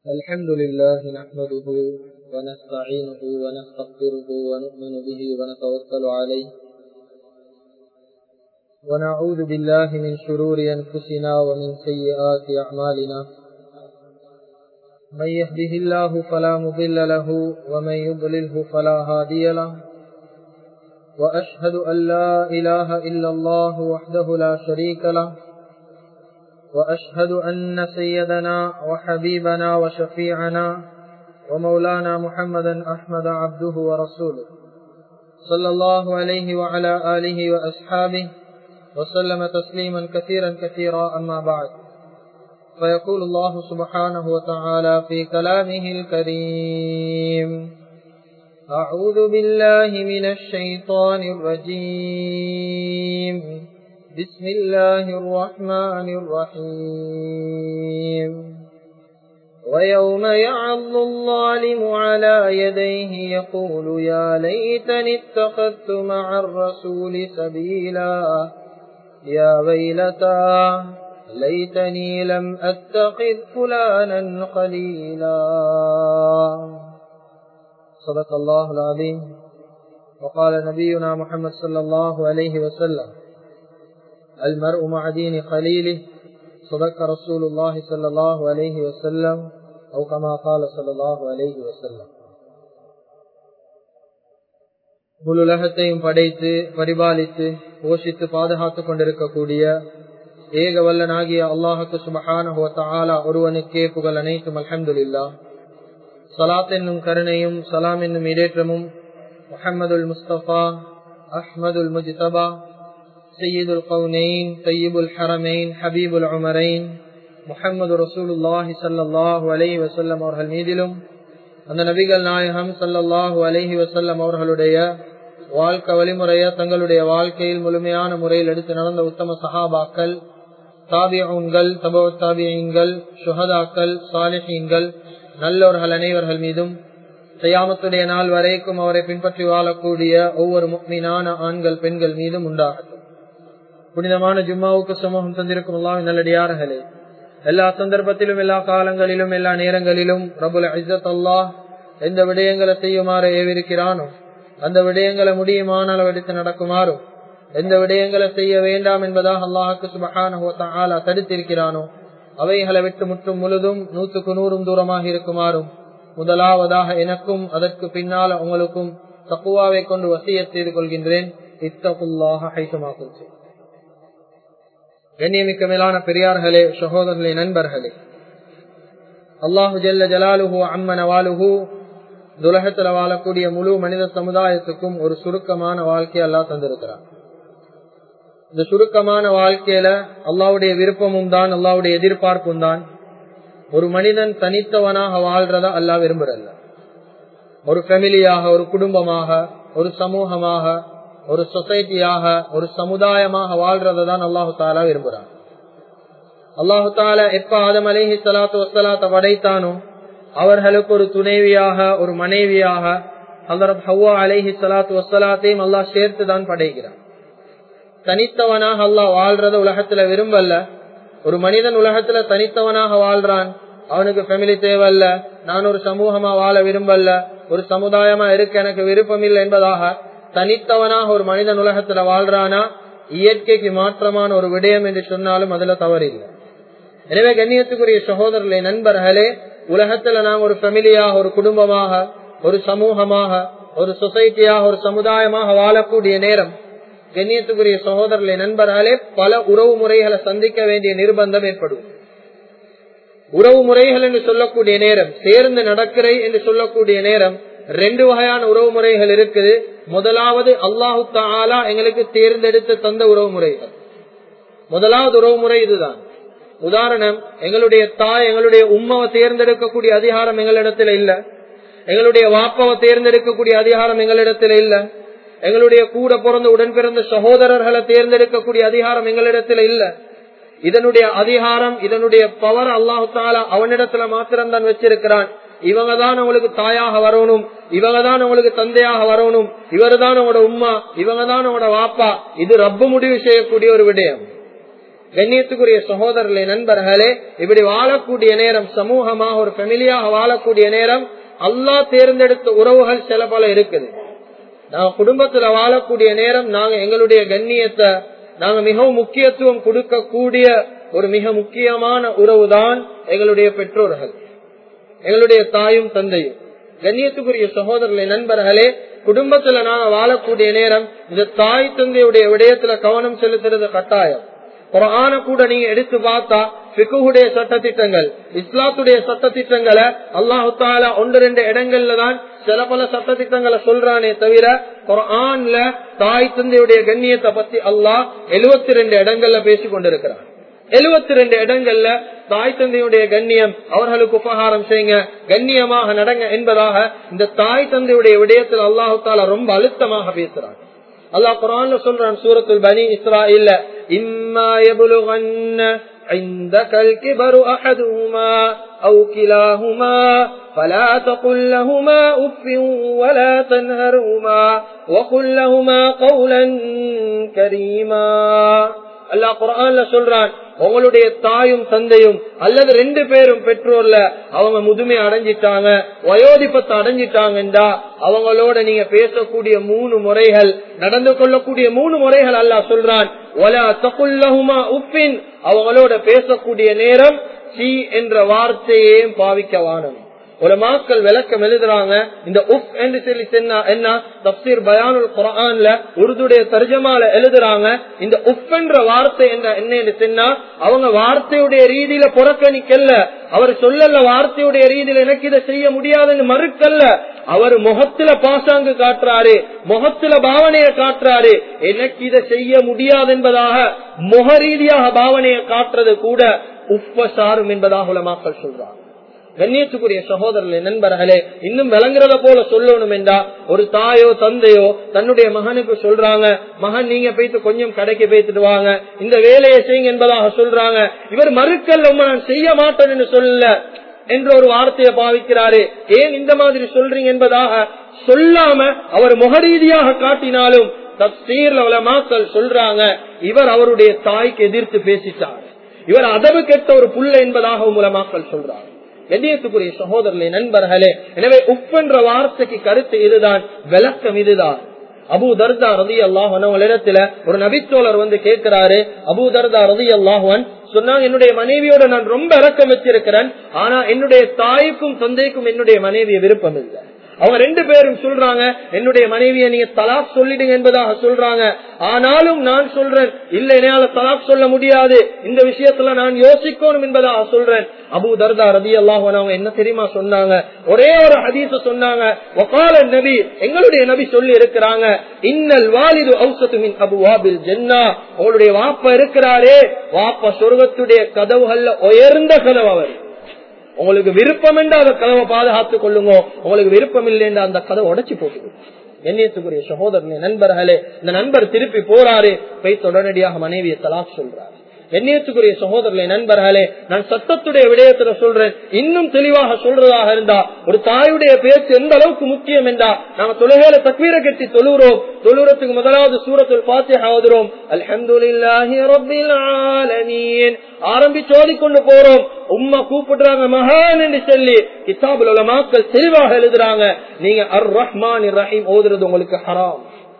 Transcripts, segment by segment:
الحمد لله نحمده ونستعينه ونستغفره ونؤمن به ونتوكل عليه ونعوذ بالله من شرور أنفسنا ومن سيئات أعمالنا من يهده الله فلا مضل له ومن يضلله فلا هادي له وأشهد أن لا إله إلا الله وحده لا شريك له وأشهد أن سيدنا وحبيبنا وشفيعنا ومولانا محمدا أحمد عبده ورسوله صلى الله عليه وعلى آله وأصحابه وسلم تسليما كثيرا كثيرا أما بعد فيقول الله سبحانه وتعالى في كلامه الكريم أعوذ بالله من الشيطان الرجيم بسم الله الرحمن الرحيم ويوم يعض الظالم على يديه يقول يا ليتني اتخذت مع الرسول سبيلا يا ويلتى ليتني لم أتخذ فلانا خليلا صدق الله العظيم وقال نبينا محمد صلى الله عليه وسلم المرء مع دين خليله صدق رسول الله صلى الله عليه وسلم أو كما قال صلى الله عليه وسلم முழுலகத்தையும் படைத்து பரிபாலித்து போஷித்து பாதுகாத்துக் கொண்டிருக்கக்கூடிய ஏக வல்லனாகிய அல்லாஹுக்கு சுபஹான ஒருவனுக்கே புகழ் அனைத்தும் அலமதுல்லா சலாத் என்னும் கருணையும் சலாம் என்னும் இடேற்றமும் முஹம்மதுல் முஸ்தபா அஹ்மதுல் முஜ்தபா سيد القونين طيب الحرمين حبيب العمرين முகமது ரசூலுல்லாஹி சல்லாஹூ அலஹி வசல்லம் அவர்கள் மீதிலும் அந்த நபிகள் நாயகம் சல்லல்லாஹு அலஹி வசல்லம் அவர்களுடைய வாழ்க்கை வழிமுறைய தங்களுடைய வாழ்க்கையில் முழுமையான முறையில் எடுத்து நடந்த உத்தம சஹாபாக்கள் தாபியங்கள் தபோ தாபியங்கள் சுஹதாக்கள் சாலிஹீன்கள் நல்லவர்கள் அனைவர்கள் மீதும் செய்யாமத்துடைய நாள் வரைக்கும் அவரை பின்பற்றி வாழக்கூடிய ஒவ்வொரு முக்மீனான ஆண்கள் பெண்கள் மீதும் உண்டாகட்டும் புனிதமான ஜும்மாவுக்கு சமூகம் தந்திருக்கும் அல்லாஹ் நல்லடியார்களே எல்லா சந்தர்ப்பத்திலும் எல்லா காலங்களிலும் எல்லா நேரங்களிலும் பிரபுல் ஐசத் அல்லாஹ் எந்த விடயங்களை செய்யுமாறு ஏவிருக்கிறானோ அந்த விடயங்களை முடியுமான அளவெடுத்து நடக்குமாறும் எந்த விடயங்களை செய்ய வேண்டாம் என்பதாக அல்லாஹுக்கு சுபகான தடுத்திருக்கிறானோ அவைகளை விட்டு முற்றும் முழுதும் நூற்றுக்கு நூறும் தூரமாக இருக்குமாறும் முதலாவதாக எனக்கும் அதற்கு பின்னால் உங்களுக்கும் தக்குவாவை கொண்டு வசிய செய்து கொள்கின்றேன் இத்தகுல்லாக ஹைசமாக்கும் கண்ணியமிக்க மேலான பெரியார்களே சகோதரர்களே நண்பர்களே அல்லாஹு ஜல்ல ஜலாலுஹு அம்மன வாலுஹு துலகத்துல வாழக்கூடிய முழு மனித சமுதாயத்துக்கும் ஒரு சுருக்கமான வாழ்க்கையை அல்லா தந்திருக்கிறார் இந்த சுருக்கமான வாழ்க்கையில அல்லாவுடைய விருப்பமும் தான் அல்லாவுடைய எதிர்பார்ப்பும் தான் ஒரு மனிதன் தனித்தவனாக வாழ்றதா அல்லா விரும்புறல்ல ஒரு ஃபேமிலியாக ஒரு குடும்பமாக ஒரு சமூகமாக ஒரு சொசைட்டியாக ஒரு சமுதாயமாக வாழ்றதை தான் அல்லாஹு தாலா விரும்புறான் அல்லாஹு தாலா எப்ப ஆதம் அலேஹி சலாத்து வசலாத்த படைத்தானோ அவர்களுக்கு ஒரு துணைவியாக ஒரு மனைவியாக ஹசரத் ஹவ்வா அலேஹி சலாத்து வசலாத்தையும் அல்லாஹ் சேர்த்து தான் படைக்கிறான் தனித்தவனாக அல்லாஹ் வாழ்றத உலகத்துல விரும்பல ஒரு மனிதன் உலகத்துல தனித்தவனாக வாழ்றான் அவனுக்கு ஃபேமிலி தேவையில்ல நான் ஒரு சமூகமா வாழ விரும்பல ஒரு சமுதாயமா இருக்க எனக்கு விருப்பம் இல்லை என்பதாக தனித்தவனாக ஒரு மனிதன் உலகத்துல வாழ்றானா இயற்கைக்கு மாற்றமான ஒரு விடயம் என்று சொன்னாலும் அதுல தவறில்லை எனவே கண்ணியத்துக்குரிய சகோதரர்களே நண்பர்களே உலகத்துல நாம் ஒரு ஃபேமிலியாக ஒரு குடும்பமாக ஒரு சமூகமாக ஒரு சொசைட்டியாக ஒரு சமுதாயமாக வாழக்கூடிய நேரம் கண்ணியத்துக்குரிய சகோதரர்களே நண்பர்களே பல உறவு முறைகளை சந்திக்க வேண்டிய நிர்பந்தம் ஏற்படும் உறவு முறைகள் என்று சொல்லக்கூடிய நேரம் சேர்ந்து நடக்கிற என்று சொல்லக்கூடிய நேரம் ரெண்டு வகையான உறவு முறைகள் இருக்குது முதலாவது அல்லாஹு தாலா எங்களுக்கு தேர்ந்தெடுத்து தந்த உறவு முறைகள் முதலாவது உறவு முறை இதுதான் உதாரணம் எங்களுடைய தாய் எங்களுடைய உம்மாவை தேர்ந்தெடுக்கக்கூடிய அதிகாரம் எங்களிடத்துல இல்ல எங்களுடைய வாப்பாவை தேர்ந்தெடுக்கக்கூடிய அதிகாரம் எங்களிடத்துல இல்ல எங்களுடைய கூட பிறந்த உடன் பிறந்த சகோதரர்களை தேர்ந்தெடுக்கக்கூடிய அதிகாரம் எங்களிடத்துல இல்ல இதனுடைய அதிகாரம் இதனுடைய பவர் அல்லாஹு தாலா அவனிடத்துல மாத்திரம்தான் வச்சிருக்கிறான் இவங்க தான் உங்களுக்கு தாயாக வரணும் இவங்க தான் உங்களுக்கு தந்தையாக வரணும் இவர் தான் உங்களோட உம்மா இவங்க தான் உங்களோட வாப்பா இது ரப்பு முடிவு செய்யக்கூடிய ஒரு விடயம் கண்ணியத்துக்குரிய சகோதரர்களே நண்பர்களே இப்படி வாழக்கூடிய நேரம் சமூகமாக ஒரு ஃபெமிலியாக வாழக்கூடிய நேரம் அல்லா தேர்ந்தெடுத்த உறவுகள் சில பல இருக்குது நாங்க குடும்பத்துல வாழக்கூடிய நேரம் நாங்க எங்களுடைய கண்ணியத்தை நாங்க மிகவும் முக்கியத்துவம் கொடுக்கக்கூடிய ஒரு மிக முக்கியமான உறவுதான் எங்களுடைய பெற்றோர்கள் எங்களுடைய தாயும் தந்தையும் கண்ணியத்துக்குரிய சகோதரர்களை நண்பர்களே குடும்பத்துல நாங்க வாழக்கூடிய நேரம் இந்த தாய் தந்தையுடைய விடயத்துல கவனம் செலுத்துறது கட்டாயம் குரான கூட நீங்க எடுத்து பார்த்தா பிக்குடைய சட்டத்திட்டங்கள் இஸ்லாத்துடைய சட்டத்திட்டங்களை அல்லாஹு தாலா ஒன்று ரெண்டு இடங்கள்ல தான் சில பல சட்டத்திட்டங்களை சொல்றானே தவிர குரான்ல தாய் தந்தையுடைய கண்ணியத்தை பத்தி அல்லாஹ் எழுபத்தி ரெண்டு இடங்கள்ல பேசி கொண்டிருக்கிறான் எழுபத்தி ரெண்டு இடங்கள்ல தாய் தந்தையுடைய கண்ணியம் அவர்களுக்கு உபகாரம் செய்யுங்க கண்ணியமாக நடங்க என்பதாக இந்த தாய் தந்தையுடைய விடயத்தில் அல்லாஹு தாலா ரொம்ப அழுத்தமாக பேசுறான் அல்லாஹ் குரான்ல சொல்றான் சூரத்துல் பனி இஸ்ராயில்ல இம்மா يبلغن عندك الكبر أحدهما أو كلاهما فلا تقل لهما أف ولا تنهرهما وقل لهما قولا كريما அல்லாஹ் குரான்ல சொல்றான் உங்களுடைய தாயும் தந்தையும் அல்லது ரெண்டு பேரும் பெற்றோர்ல அவங்க முதுமை அடைஞ்சிட்டாங்க வயோதிபத்தை அடைஞ்சிட்டாங்கன்றா அவங்களோட நீங்க பேசக்கூடிய மூணு முறைகள் நடந்து கொள்ளக்கூடிய மூணு முறைகள் அல்லாஹ் சொல்றான் ஒலா தகுல்லஹுமா உப்பின் அவங்களோட பேசக்கூடிய நேரம் சி என்ற வார்த்தையையும் பாவிக்க வானம் ஒரு மாக்கள் விளக்கம் எழுதுறாங்க இந்த உப் என்று சொல்லி என்ன தப்சீர் பயானுல் குரான்ல உருதுடைய தர்ஜமால எழுதுறாங்க இந்த உப் என்ற வார்த்தை என்ற என்ன சொன்னா அவங்க வார்த்தையுடைய ரீதியில புறக்கணிக்கல்ல அவர் சொல்லல வார்த்தையுடைய ரீதியில எனக்கு இதை செய்ய முடியாதுன்னு மறுக்கல்ல அவர் முகத்துல பாசாங்கு காட்டுறாரு முகத்துல பாவனையை காட்டுறாரு எனக்கு இதை செய்ய முடியாது என்பதாக முக ரீதியாக பாவனையை காட்டுறது கூட உப்ப சாரும் என்பதாக உலமாக்கள் சொல்றாங்க கண்ணியத்துக்குரிய சகோதரர்களே நண்பர்களே இன்னும் விளங்குறத போல சொல்லணும் என்றா ஒரு தாயோ தந்தையோ தன்னுடைய மகனுக்கு சொல்றாங்க மகன் நீங்க போயிட்டு கொஞ்சம் கடைக்கு போய்த்துட்டு வாங்க இந்த வேலையை செய்யுங்க என்பதாக சொல்றாங்க இவர் மறுக்கல் நான் செய்ய மாட்டேன்னு சொல்லல என்ற ஒரு வார்த்தையை பாவிக்கிறாரு ஏன் இந்த மாதிரி சொல்றீங்க என்பதாக சொல்லாம அவர் முகரீதியாக காட்டினாலும் தப்சீர்ல உலமாக்கள் சொல்றாங்க இவர் அவருடைய தாய்க்கு எதிர்த்து பேசிட்டார் இவர் அதவு கெட்ட ஒரு புள்ள என்பதாக உலமாக்கள் சொல்றாங்க கண்ணியத்துக்குரிய சகோதரர்களே நண்பர்களே எனவே உப்பென்ற வார்த்தைக்கு கருத்து இதுதான் விளக்கம் இதுதான் அபு தர்தா ரதி அல்லாஹன் இடத்துல ஒரு நபித்தோழர் வந்து கேட்கிறாரு அபு தர்தா ரதி அல்லாஹன் சொன்னாங்க என்னுடைய மனைவியோட நான் ரொம்ப இறக்கம் வச்சிருக்கிறேன் ஆனா என்னுடைய தாய்க்கும் தந்தைக்கும் என்னுடைய மனைவிய விருப்பம் இல்லை அவங்க ரெண்டு பேரும் சொல்றாங்க என்னுடைய மனைவியை நீங்க தலாக் சொல்லிடுங்க என்பதாக சொல்றாங்க ஆனாலும் நான் சொல்றேன் இல்ல என்னால தலாக் சொல்ல முடியாது இந்த விஷயத்துல நான் யோசிக்கணும் என்பதாக சொல்றேன் அபு தர்தா ரதி அல்லாஹ் அவங்க என்ன தெரியுமா சொன்னாங்க ஒரே ஒரு ஹதீச சொன்னாங்க ஒகால நபி எங்களுடைய நபி சொல்லி இருக்கிறாங்க இன்னல் வாலிது ஔசத்துமின் அபு வாபில் ஜென்னா உங்களுடைய வாப்ப இருக்கிறாரே வாப்ப சொர்க்கத்துடைய கதவுகள்ல உயர்ந்த கதவு அவர் உங்களுக்கு விருப்பம் என்று அந்த கதவை பாதுகாத்துக் கொள்ளுங்க உங்களுக்கு விருப்பம் இல்லை என்று அந்த கதவை உடைச்சு போட்டு எண்ணியத்துக்குரிய சகோதரனே நண்பர்களே இந்த நண்பர் திருப்பி போறாரு போய் உடனடியாக மனைவியை தலாக் சொல்றாரு எண்ணியத்துக்குரிய சகோதரர்களே நண்பர்களே நான் சத்தத்துடைய விடயத்துல சொல்றேன் இன்னும் தெளிவாக சொல்றதாக இருந்தா ஒரு தாயுடைய பேச்சு எந்த அளவுக்கு முக்கியம் என்றா நாங்க தொழுகையில தக்வீர கட்டி தொழுகிறோம் தொழுறதுக்கு முதலாவது சூரத்தில் பாத்தி ஆகுதுறோம் அல்ஹம்துலில்லாஹி ரப்பில் ஆலமீன் ஆரம்பிச்சு ஓதிக்கொண்டு போறோம் உம்மா கூப்பிடுறாங்க மகான் என்று சொல்லி கிதாபுல் உலமாக்கள் தெளிவாக எழுதுறாங்க நீங்க அர் ரஹ்மான் ரஹீம் ஓதுறது உங்களுக்கு ஹராம்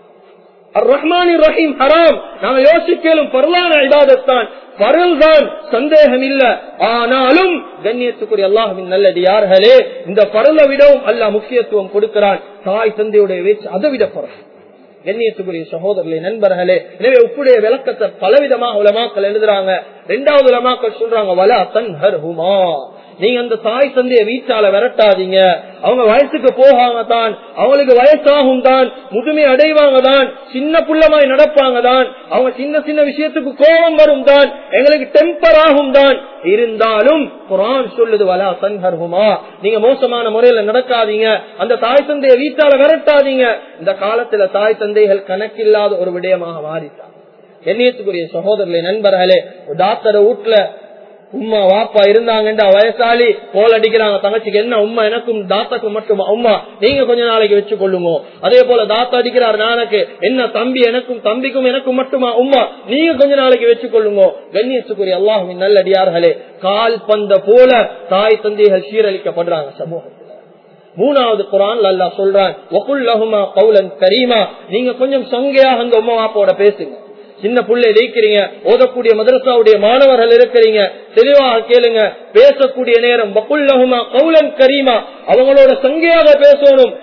அர் ரஹ்மான் ரஹீம் ஹராம் நாங்க யோசிக்கலும் பரவான இபாதத்தான் பரல் தான் சந்தேகம் இல்ல ஆனாலும் கண்ணியத்துக்குரிய அல்லாஹின் நல்லடியார்களே இந்த பரலை விடவும் அல்லாஹ் முக்கியத்துவம் கொடுக்கிறான் தாய் தந்தையுடைய வேச்சு அதை விட பரல் கண்ணியத்துக்குரிய சகோதரர்களே நண்பர்களே எனவே உப்புடைய விளக்கத்தை பலவிதமாக உலமாக்கள் எழுதுறாங்க ரெண்டாவது உலமாக்கள் சொல்றாங்க வலா தன் ஹர்ஹுமா நீங்க அந்த தாய் தந்தைய வீட்டால விரட்டாதீங்க அவங்க வயசுக்கு போகாம தான் அவங்களுக்கு வயசாகும் தான் முதுமை அடைவாங்க தான் சின்ன புள்ளமாய் நடப்பாங்க தான் அவங்க சின்ன சின்ன விஷயத்துக்கு கோபம் வரும் தான் எங்களுக்கு டெம்பர் ஆகும் தான் இருந்தாலும் குரான் சொல்லுது வலா சன்ஹர்ஹுமா நீங்க மோசமான முறையில நடக்காதீங்க அந்த தாய் தந்தைய வீட்டால விரட்டாதீங்க இந்த காலத்துல தாய் தந்தைகள் கணக்கில்லாத ஒரு விடயமாக மாறிட்டாங்க எண்ணியத்துக்குரிய சகோதரர்களே நண்பர்களே டாக்டர் வீட்டுல உம்மா வாப்பா இருந்தாங்கன்ற வயசாளி கோல் அடிக்கிறாங்க தங்கச்சிக்கு என்ன உம்மா எனக்கும் தாத்தாக்கும் மட்டுமா உம்மா நீங்க கொஞ்ச நாளைக்கு வச்சு கொள்ளுங்க அதே போல தாத்தா அடிக்கிறார் நானக்கு என்ன தம்பி எனக்கும் தம்பிக்கும் எனக்கும் மட்டுமா உம்மா நீங்க கொஞ்ச நாளைக்கு வச்சு கொள்ளுங்க கண்ணியத்துக்குரிய அல்லாஹுவின் நல்லடியார்களே கால் பந்த போல தாய் தந்தைகள் சீரழிக்கப்படுறாங்க சமூகத்தில் மூணாவது குரான் அல்லா சொல்றான் கரீமா நீங்க கொஞ்சம் சங்கையாக அந்த உம்மா வாப்போட பேசுங்க சின்ன புள்ளை இருக்கிறீங்க ஓதக்கூடிய மதரசாவுடைய மாணவர்கள் இருக்கிறீங்க தெளிவாக கேளுங்க பேசக்கூடிய நேரம் பக்குல்லஹுமா கவுலன் கரீமா அவங்களோட சங்கையாக பேசணும்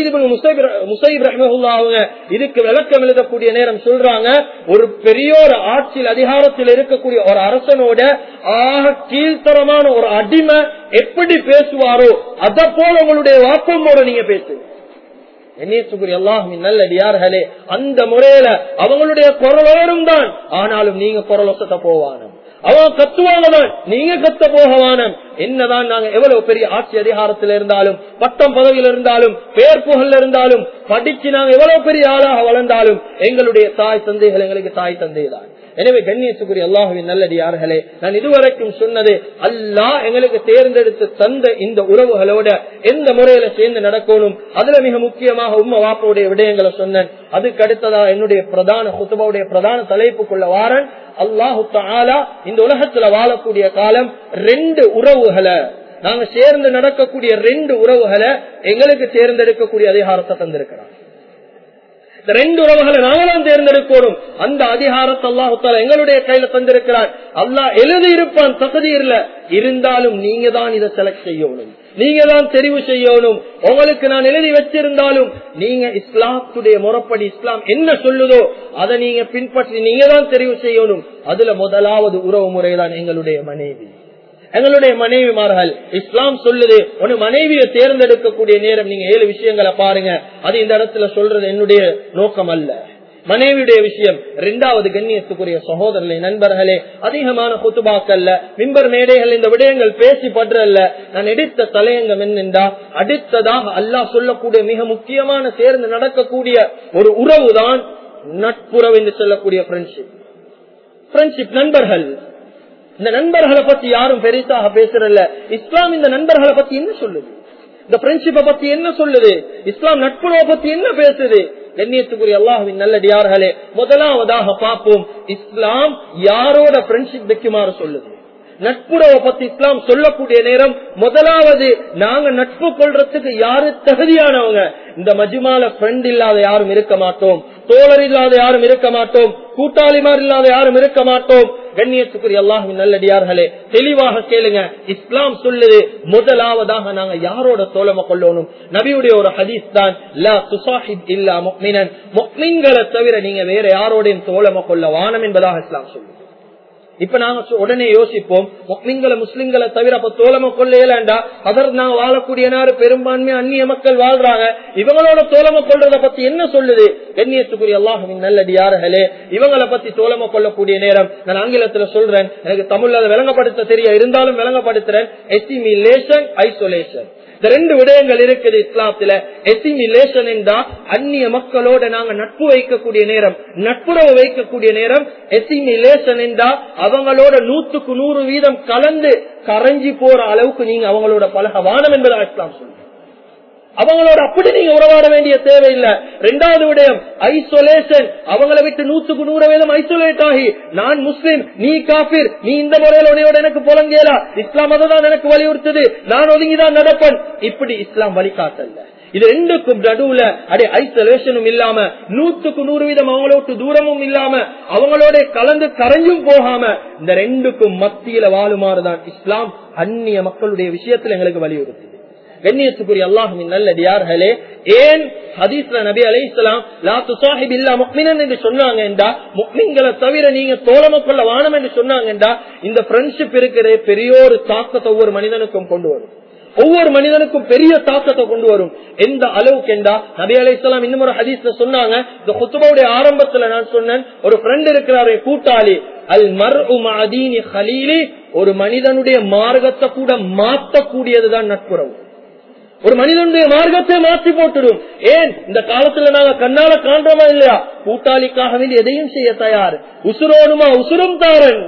அவங்க இதுக்கு விளக்கம் எழுதக்கூடிய நேரம் சொல்றாங்க ஒரு பெரியோர் ஆட்சியில் அதிகாரத்தில் இருக்கக்கூடிய ஒரு அரசனோட ஆக கீழ்த்தரமான ஒரு அடிமை எப்படி பேசுவாரோ அத போல உங்களுடைய வாக்கமோட நீங்க பேசுங்க நல்லடியார்களே அந்த முறையில அவங்களுடைய குரலோரும் தான் ஆனாலும் நீங்க குரலொசத்த போவானும் அவன் கத்துவாங்க தான் நீங்க கத்த போகவானம் என்னதான் நாங்க எவ்வளவு பெரிய ஆட்சி அதிகாரத்தில் இருந்தாலும் பட்டம் பதவியில் இருந்தாலும் பேர் புகழ் இருந்தாலும் படிச்சு நாங்க எவ்வளவு பெரிய ஆளாக வளர்ந்தாலும் எங்களுடைய தாய் தந்தைகள் எங்களுக்கு தாய் தந்தை தான் எனவே கண்ணியத்துக்குரிய அல்லாஹுவின் நல்லடியார்களே நான் இதுவரைக்கும் சொன்னது அல்லாஹ் எங்களுக்கு தேர்ந்தெடுத்து தந்த இந்த உறவுகளோட எந்த முறையில சேர்ந்து நடக்கணும் அதுல மிக முக்கியமாக உம்ம வாப்பவுடைய விடயங்களை சொன்னேன் அதுக்கு அடுத்ததா என்னுடைய பிரதான குத்துபாவுடைய பிரதான தலைப்புக்குள்ள வாரன் அல்லாஹு தாலா இந்த உலகத்துல வாழக்கூடிய காலம் ரெண்டு உறவுகளை நாங்க சேர்ந்து நடக்கக்கூடிய ரெண்டு உறவுகளை எங்களுக்கு தேர்ந்தெடுக்கக்கூடிய அதிகாரத்தை தந்திருக்கிறார் இந்த ரெண்டு உறவுகளை நாங்களும் தேர்ந்தெடுக்கணும் அந்த அதிகாரத்தை அல்லாஹால எங்களுடைய கையில தந்திருக்கிறார் அல்லாஹ் எழுதி இருப்பான் தகுதி இல்ல இருந்தாலும் நீங்க தான் இதை செலக்ட் செய்யணும் நீங்க தான் தெரிவு செய்யணும் உங்களுக்கு நான் எழுதி வச்சிருந்தாலும் நீங்க இஸ்லாத்துடைய முறைப்படி இஸ்லாம் என்ன சொல்லுதோ அதை நீங்க பின்பற்றி நீங்க தான் தெரிவு செய்யணும் அதுல முதலாவது உறவு முறைதான் எங்களுடைய மனைவி எங்களுடைய மனைவிமார்கள் இஸ்லாம் சொல்லுது ஒரு மனைவியை தேர்ந்தெடுக்கக்கூடிய நேரம் நீங்க ஏழு விஷயங்களை பாருங்க அது இந்த இடத்துல சொல்றது என்னுடைய நோக்கம் அல்ல மனைவியுடைய விஷயம் இரண்டாவது கண்ணியத்துக்குரிய சகோதரர்களை நண்பர்களே அதிகமான குத்துபாக்கல்ல மிம்பர் மேடைகள் இந்த விடயங்கள் பேசி படுறல்ல நான் எடுத்த தலையங்கம் என்னென்றா அடுத்ததாக அல்லாஹ் சொல்லக்கூடிய மிக முக்கியமான சேர்ந்து நடக்கக்கூடிய ஒரு உறவுதான் நட்புறவு என்று சொல்லக்கூடிய ஃப்ரெண்ட்ஷிப் ஃப்ரெண்ட்ஷிப் நண்பர்கள் இந்த நண்பர்களை பத்தி யாரும் பெருசாக பேசுறல்ல இஸ்லாம் இந்த நண்பர்களை பத்தி என்ன சொல்லுது இந்த ஃப்ரெண்ட்ஷிப்பை பத்தி என்ன சொல்லுது இஸ்லாம் நட்புறவை பத்தி என்ன பேசுது கண்ணியத்துக்குரிய அல்லாஹுவின் நல்லடியார்களே முதலாவதாக பார்ப்போம் இஸ்லாம் யாரோட ஃப்ரெண்ட்ஷிப் வைக்குமாறு சொல்லுது நட்புறவை பத்தி இஸ்லாம் சொல்லக்கூடிய நேரம் முதலாவது நாங்க நட்பு கொள்றதுக்கு யாரு தகுதியானவங்க இந்த மஜுமால ஃப்ரெண்ட் இல்லாத யாரும் இருக்க மாட்டோம் தோழர் இல்லாத யாரும் இருக்க மாட்டோம் கூட்டாளிமார் இல்லாத யாரும் இருக்க மாட்டோம் கண்ணியத்துக்குரிய அல்லாஹின் நல்லடியார்களே தெளிவாக கேளுங்க இஸ்லாம் சொல்லுது முதலாவதாக நாங்க யாரோட தோழமை கொள்ளணும் நபியுடைய ஒரு ஹதீஸ் தான் இல்லா முக்மின்களை தவிர நீங்க வேற யாரோடையும் தோழமை கொள்ள வானம் என்பதாக இஸ்லாம் சொல்லுது இப்ப நாங்க உடனே யோசிப்போம் முஸ்லிம்களை முஸ்லிம்களை தவிர அப்ப தோழமை கொள்ளையலாண்டா அதற்கு நாங்க வாழக்கூடிய நாடு பெரும்பான்மை அந்நிய மக்கள் வாழ்றாங்க இவங்களோட தோழமை கொள்றத பத்தி என்ன சொல்லுது கண்ணியத்துக்குரிய அல்லாஹுவின் நல்லடியார்களே இவங்களை பத்தி தோழமை கொள்ளக்கூடிய நேரம் நான் ஆங்கிலத்துல சொல்றேன் எனக்கு தமிழ்ல அதை விளங்கப்படுத்த தெரிய இருந்தாலும் விளங்கப்படுத்துறேன் எஸ்டிமிலேஷன் ஐசோலேஷன் இந்த ரெண்டு விடயங்கள் இருக்குது இஸ்லாத்துல எசிமிலேஷன் என்றா அந்நிய மக்களோட நாங்க நட்பு வைக்கக்கூடிய நேரம் நட்புறவு வைக்கக்கூடிய நேரம் எசிமிலேஷன் என்றா அவங்களோட நூத்துக்கு நூறு வீதம் கலந்து கரைஞ்சி போற அளவுக்கு நீங்க அவங்களோட பழக வானம் என்பதா இஸ்லாம் சொல்லுங்க அவங்களோட அப்படி நீங்க உறவாட வேண்டிய தேவையில்லை ரெண்டாவது விடயம் ஐசோலேஷன் அவங்கள விட்டு நூத்துக்கு நூறு வீதம் ஐசோலேட் ஆகி நான் முஸ்லீம் நீ காபிர் நீ இந்த முறையில் உனையோட எனக்கு புலங்கேலா இஸ்லாம் தான் எனக்கு வலியுறுத்துது நான் ஒதுங்கிதான் நடப்பேன் இப்படி இஸ்லாம் வழிகாட்டல்ல இது ரெண்டுக்கும் நடுவுல அடே ஐசோலேஷனும் இல்லாம நூத்துக்கு நூறு வீதம் அவங்களோட்டு தூரமும் இல்லாம அவங்களோட கலந்து கரைஞ்சும் போகாம இந்த ரெண்டுக்கும் மத்தியில வாழுமாறுதான் இஸ்லாம் அந்நிய மக்களுடைய விஷயத்துல எங்களுக்கு வலியுறுத்துது கண்ணியத்துக்குரிய அல்லாஹுவின் நல்லடியார்களே ஏன் ஹதீஸ்ல நபி அலை இஸ்லாம் லா துசாஹிப் இல்லா முக்மினன் என்று சொன்னாங்க என்றா முக்மின்களை தவிர நீங்க தோழமை கொள்ள வானம் என்று சொன்னாங்க என்றா இந்த ஃப்ரெண்ட்ஷிப் இருக்கிற பெரிய ஒரு தாக்கத்தை ஒவ்வொரு மனிதனுக்கும் கொண்டு வரும் ஒவ்வொரு மனிதனுக்கும் பெரிய தாக்கத்தை கொண்டு வரும் எந்த அளவுக்கு என்றா நபி அலை இஸ்லாம் இன்னும் ஒரு ஹதீஸ்ல சொன்னாங்க இந்த குத்துபாவுடைய ஆரம்பத்துல நான் சொன்னேன் ஒரு ஃப்ரெண்ட் இருக்கிறாரு கூட்டாளி அல் மர் உமதீனி ஹலீலி ஒரு மனிதனுடைய மார்க்கத்தை கூட மாற்றக்கூடியதுதான் நட்புறவு ஒரு மனிதனுடைய மார்க்கத்தை மாற்றி போட்டுடும் ஏன் இந்த காலத்துல நாங்க கண்ணால காண்றோமா இல்லையா கூட்டாளிக்காக வேண்டி எதையும் செய்ய தயார் உசுரோனுமா உசுரும் தாரன்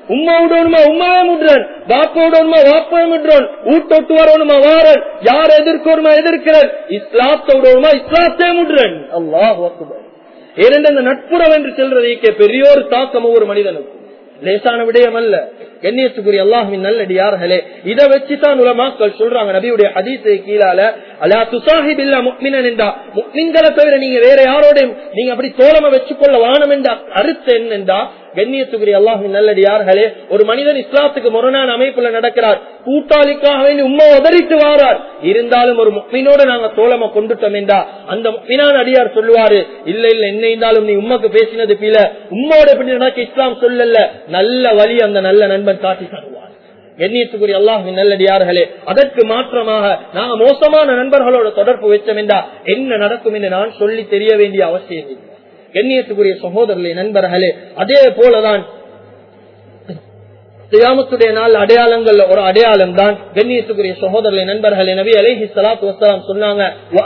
உம்மா விடணுமா உம்மாவே முடுறன் வாப்ப விடணுமா வாப்பவே முடுறோன் ஊட்டொட்டு வரணுமா வாரன் யார் எதிர்க்கணுமா எதிர்க்கிறன் இஸ்லாத்தை விடணுமா இஸ்லாத்தே முடுறன் அல்லாஹ் ஏனென்ற இந்த நட்புறம் என்று செல்றதைக்கு பெரிய ஒரு தாக்கம் ஒவ்வொரு மனிதனுக்கும் லேசான விடயம் அல்ல கண்ணியத்துக்குரிய அல்லாஹின் நல்லடியார்களே இதை வச்சுதான் உலமாக்கள் சொல்றாங்க நபியுடைய ஹதீஸை கீழால அல்லா துசாஹிப் இல்ல முக்மினன் என்றா முக்மின்களை தவிர நீங்க வேற யாரோடையும் நீங்க அப்படி தோழமை வச்சுக்கொள்ள வானம் என்ற அறுத்து என்னென்றா கண்ணியத்துக்குரிய அல்லாஹின் நல்லடியார்களே ஒரு மனிதன் இஸ்லாத்துக்கு முரணான அமைப்புல நடக்கிறார் கூட்டாளிக்காக வேண்டி உண்மை உதறிட்டு வாரார் இருந்தாலும் ஒரு முக்மீனோட நாங்க தோழமை கொண்டுட்டோம் என்றா அந்த முக்மினான அடியார் சொல்லுவாரு இல்ல இல்ல என்ன இருந்தாலும் நீ உண்மைக்கு பேசினது பீல உம்மோட எப்படி நடக்க இஸ்லாம் சொல்லல நல்ல வழி அந்த நல்ல நண்பன் காட்டி தருவார் எண்ணியத்துக்குரிய அல்லாஹின் நல்லடியார்களே அதற்கு மாற்றமாக நாங்க மோசமான நண்பர்களோட தொடர்பு வச்சோம் என்றா என்ன நடக்கும் என்று நான் சொல்லி தெரிய வேண்டிய அவசியம் இல்லை கண்ணியத்துக்குரிய சகோதரர்களே நண்பர்களே அதே போலதான் தியாமத்துடைய நாள் அடையாளங்கள் ஒரு அடையாளம் தான் கண்ணியத்துக்குரிய சகோதரர்களை நண்பர்களே நபி அலைஹி சலாத்து வசலாம் சொன்னாங்க